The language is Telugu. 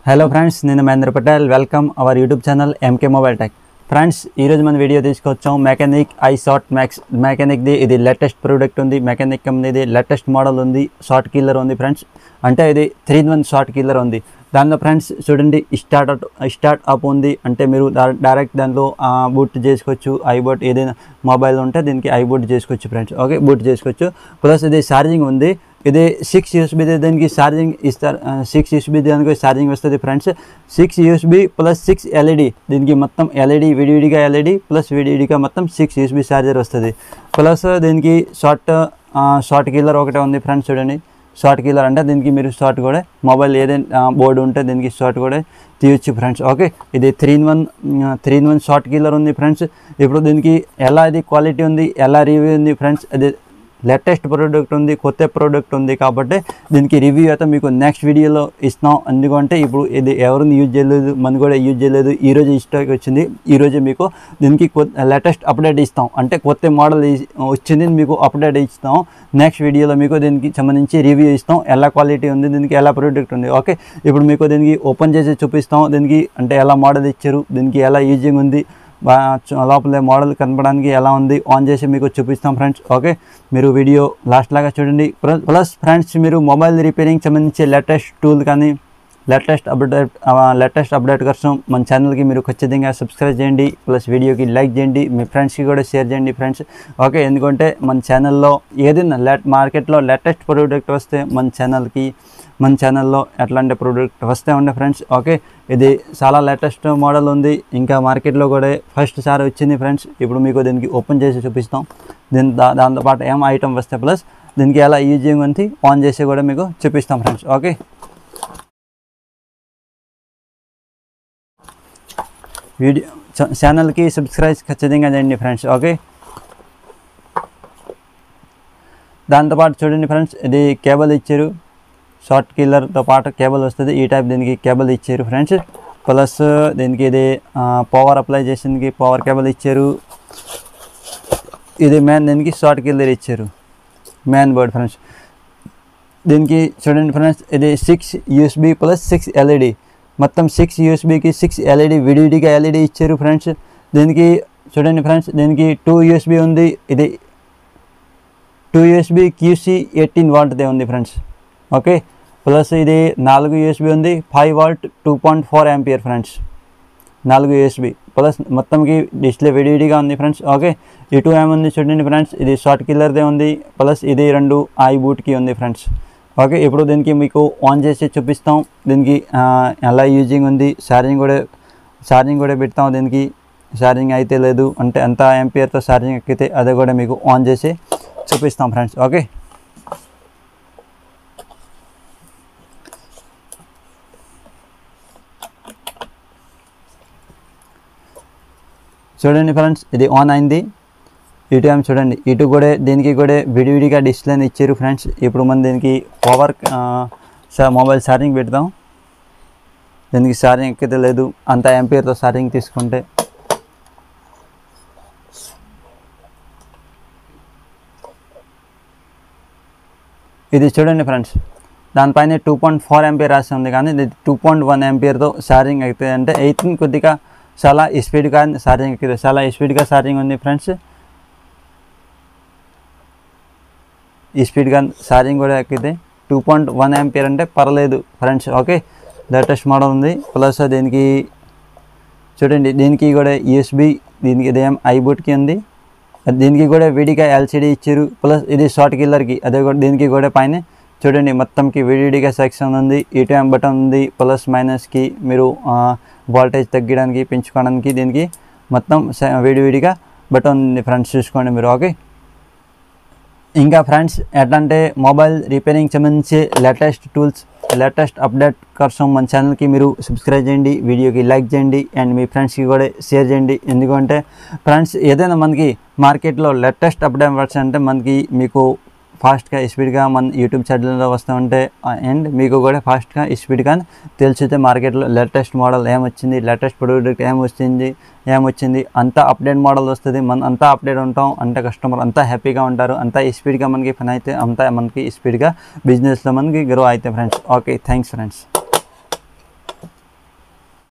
హలో ఫ్రెండ్స్ నేను Mahendra Patel welcome our YouTube channel MK mobile tech friends ఈరోజు మన వీడియో తీసుకొచ్చాం మెకానిక్ ఐ షార్ట్ మ్యాక్స్ మెకానిక్ది ఇది లేటెస్ట్ ప్రోడక్ట్ ఉంది మెకానిక్ కంపెనీది లేటెస్ట్ మోడల్ ఉంది షార్ట్ కిల్లర్ ఉంది ఫ్రెండ్స్ అంటే ఇది త్రీ వన్ షార్ట్ కిల్లర్ ఉంది దానిలో ఫ్రెండ్స్ చూడండి స్టార్ట్ స్టార్ట్ అప్ ఉంది అంటే మీరు డై- డైరెక్ట్ దాంట్లో బూట్ చేసుకోవచ్చు ఐ బూట్ ఏదైనా మొబైల్ ఉంటే దీనికి ఐ బూట్ చేసుకోవచ్చు ఫ్రెండ్స్ ఓకే బూట్ చేసుకోవచ్చు ప్లస్ ఇది ఛార్జింగ్ ఉంది ఇది సిక్స్ యూఎస్బి దీనికి ఛార్జింగ్ ఇస్తారు సిక్స్ యూఎస్బి దానికి ఛార్జింగ్ వస్తుంది friends six USB plus six LED దీనికి మొత్తం ఎల్ఈడి విడివిడిగా ఎల్ఈడి ప్లస్ విడివిడిగా మొత్తం సిక్స్ యూఎస్బి ఛార్జర్ వస్తుంది ప్లస్ దీనికి షార్ట్ షార్ట్ కీలర్ ఒకటే ఉంది ఫ్రెండ్స్ చూడండి షార్ట్ కీలర్ అంటే దీనికి మీరు షార్ట్ కూడా మొబైల్ ఏదైనా బోర్డు ఉంటే దీనికి షార్ట్ కూడా తీయొచ్చు ఫ్రెండ్స్ ఓకే ఇది three in one three in one short killer ఉంది ఫ్రెండ్స్ ఇప్పుడు దీనికి ఎలా ఇది క్వాలిటీ ఉంది ఎలా రివ్యూ ఉంది ఫ్రెండ్స్ అది లేటెస్ట్ ప్రోడక్ట్ ఉంది కొత్త ప్రోడక్ట్ ఉంది కాబట్టి దీనికి రివ్యూ అయితే మీకు నెక్స్ట్ వీడియోలో ఇస్తాం ఎందుకంటే ఇప్పుడు ఇది ఎవరిని యూజ్ చేయలేదు మనం కూడా యూజ్ చేయలేదు ఈ రోజు స్టాక్ వచ్చింది ఈ రోజు మీకు దీనికి లేటెస్ట్ అప్డేట్ ఇస్తాం అంటే కొత్త మోడల్ వచ్చింది మీకు అప్డేట్ ఇస్తాం నెక్స్ట్ వీడియోలో మీకు దీనికి సంబంధించి రివ్యూ ఇస్తాం ఎలా క్వాలిటీ ఉంది దీనికి ఎలా ప్రోడక్ట్ ఉంది ఓకే ఇప్పుడు మీకు దీనికి ఓపెన్ చేసి చూపిస్తాం దీనికి అంటే ఎలా మోడల్ ఇచ్చారు దీనికి ఎలా యూజింగ్ ఉంది బా చ- లోపల మోడల్ కనపడానికి ఎలా ఉంది ఆన్ చేసి మీకు చూపిస్తాం ఫ్రెండ్స్ ఓకే మీరు వీడియో లాస్ట్ లాగా చూడండి ప్ర- ప్లస్ ఫ్రెండ్స్ మీరు మొబైల్ రిపేరింగ్ సంబంధించి లేటెస్ట్ టూల్ కానీ లేటెస్ట్ అప్డేట్ లేటెస్ట్ అప్డేట్ కోసం మన ఛానల్కి మీరు ఖచ్చితంగా సబ్స్క్రైబ్ చేయండి ప్లస్ వీడియోకి లైక్ చేయండి మీ ఫ్రెండ్స్కి కూడా షేర్ చేయండి ఫ్రెండ్స్ ఓకే ఎందుకంటే మన ఛానల్లో ఏదైనా లేట్ మార్కెట్లో లేటెస్ట్ ప్రోడక్ట్ వస్తే మన ఛానల్కి మన ఛానల్లో ఎట్లాంటి ప్రోడక్ట్ వస్తే ఉండే ఫ్రెండ్స్ ఓకే ఇది చాలా లేటెస్ట్ మోడల్ ఉంది ఇంకా మార్కెట్లో కూడా ఫస్ట్ సారి వచ్చింది ఫ్రెండ్స్ ఇప్పుడు మీకు దీనికి ఓపెన్ చేసి చూపిస్తాం దీని దా దాంతోపాటు ఏం ఐటమ్ వస్తే ప్లస్ దీనికి ఎలా యూజింగ్ ఉంది ఆన్ చేసి కూడా మీకు చూపిస్తాం ఫ్రెండ్స్ ఓకే వీడియో ఛ- ఛానల్కి సబ్స్క్రైబ్ ఖచ్చితంగా చేయండి ఫ్రెండ్స్ ఓకే దాంతోపాటు చూడండి ఫ్రెండ్స్ ఇది కేబుల్ ఇచ్చారు షార్ట్ కిల్లర్తో పాటు కేబుల్ వస్తుంది ఈ టైప్ దీనికి కేబుల్ ఇచ్చారు ఫ్రెండ్స్ ప్లస్ దీనికి ఇది పవర్ అప్లై చేసేందుకు పవర్ కేబుల్ ఇచ్చారు ఇది మెయిన్ దీనికి షార్ట్ కిల్లర్ ఇచ్చారు మెయిన్ బోర్డ్ ఫ్రెండ్స్ దీనికి చూడండి ఫ్రెండ్స్ ఇది six USB plus six LED మొత్తం సిక్స్ యూఎస్బికి సిక్స్ ఎల్ఈడి విడివిడిగా ఎల్ఈడి ఇచ్చారు ఫ్రెండ్స్ దీనికి చూడండి ఫ్రెండ్స్ దీనికి టూ యూఎస్బి ఉంది ఇది టూ యూఎస్బి క్యూసీ ఎయిటీన్ వాల్ట్దే ఉంది ఫ్రెండ్స్ ఓకే ప్లస్ ఇది నాలుగు యూఎస్బి ఉంది five volt two point four ampere friends నాలుగు యూఎస్బి ప్లస్ మొత్తంకి డిస్ప్లే విడివిడిగా ఉంది ఫ్రెండ్స్ ఓకే ఇటు ఏముంది చూడండి ఫ్రెండ్స్ ఇది షార్ట్ కిల్లర్దే ఉంది ప్లస్ ఇది రెండు ఐ బూట్కి ఉంది ఫ్రెండ్స్ ఓకే ఇప్పుడు దీనికి మీకు ఆన్ చేసి చూపిస్తాం దీనికి ఆ, ఎలా యూజింగ్ ఉంది ఛార్జింగ్ కూడా ఛార్జింగ్ కూడా పెడతాం దీనికి ఛార్జింగ్ అయితే లేదు అంటే ఎంత ఎంపీఆర్తో ఛార్జింగ్ ఎక్కితే అది కూడా మీకు ఆన్ చేసి చూపిస్తాం ఫ్రెండ్స్ ఓకే చూడండి ఫ్రెండ్స్ ఇది ఆన్ అయింది ఇటు ఏం చూడండి ఇటు కూడా దీనికి కూడా విడివిడిగా డిస్ప్లేని ఇచ్చారు ఫ్రెండ్స్ ఇప్పుడు మనం దీనికి పవర్ మొబైల్ ఛార్జింగ్ పెడతాం దీనికి ఛార్జింగ్ ఎక్కితే లేదు అంత ఎంపీఆర్తో ఛార్జింగ్ తీసుకుంటే ఇది చూడండి ఫ్రెండ్స్ దానిపైన టూ పాయింట్ ఫోర్ ఎంపీఆర్ రాసి ఉంది కానీ ఇది టూ పాయింట్ వన్ ఎంపీఆర్తో ఛార్జింగ్ అవుతుంది అంటే ఎయిటీన్ కొద్దిగా చాలా స్పీడ్గా ఛార్జింగ్ ఎక్కుతుంది చాలా స్పీడ్గా ఛార్జింగ్ ఉంది ఫ్రెండ్స్ ఈ స్పీడ్గా ఛార్జింగ్ కూడా ఎక్కితే టూ పాయింట్ వన్ ఎంపీఆర్ అంటే పర్లేదు ఫ్రెండ్స్ ఓకే లేటెస్ట్ మోడల్ ఉంది ప్లస్ దీనికి చూడండి దీనికి కూడా యూఎస్బి దీనికి ఇదేం ఐబూట్కి ఉంది దీనికి కూడా విడిగా ఎల్సిడి ఇచ్చారు ప్లస్ ఇది షార్ట్ కిల్లర్కి అదే కూడా దీనికి కూడా పైన చూడండి మొత్తంకి విడివిడిగా సెక్షన్ ఉంది ఈటీఎం బటన్ ఉంది ప్లస్ మైనస్కి మీరు వోల్టేజ్ తగ్గడానికి పెంచుకోవడానికి దీనికి మొత్తం స- విడివిడిగా బటన్ ఉంది ఫ్రెండ్స్ చూసుకోండి మీరు ఓకే ఇంకా ఫ్రెండ్స్ ఎట్లా అంటే మొబైల్ రిపేరింగ్ సంబంధించి లేటెస్ట్ టూల్స్ లేటెస్ట్ అప్డేట్ కోసం మన ఛానల్కి మీరు సబ్స్క్రైబ్ చేయండి వీడియోకి లైక్ చేయండి అండ్ మీ ఫ్రెండ్స్కి కూడా షేర్ చేయండి ఎందుకంటే ఫ్రెండ్స్ ఏదైనా మనకి మార్కెట్లో లేటెస్ట్ అప్డేట్ వర్డ్స్ అంటే మనకి మీకు ఫాస్ట్గా స్పీడ్గా మన యూట్యూబ్ ఛానల్లో వస్తూ ఉంటే అండ్ మీకు కూడా ఫాస్ట్గా స్పీడ్గా తెలిసితే మార్కెట్లో లేటెస్ట్ మోడల్ ఏమొచ్చింది లేటెస్ట్ ప్రోడక్ట్ ఏమొచ్చింది ఏమొచ్చింది అంతా అప్డేట్ మోడల్ వస్తుంది మన అంతా అప్డేట్ ఉంటాం అంటే కస్టమర్ అంతా హ్యాపీగా ఉంటారు అంతా స్పీడ్గా మనకి పని అయితే అంతా మనకి స్పీడ్గా బిజినెస్లో మనకి గ్రో అయితే ఫ్రెండ్స్ ఓకే థ్యాంక్స్ ఫ్రెండ్స్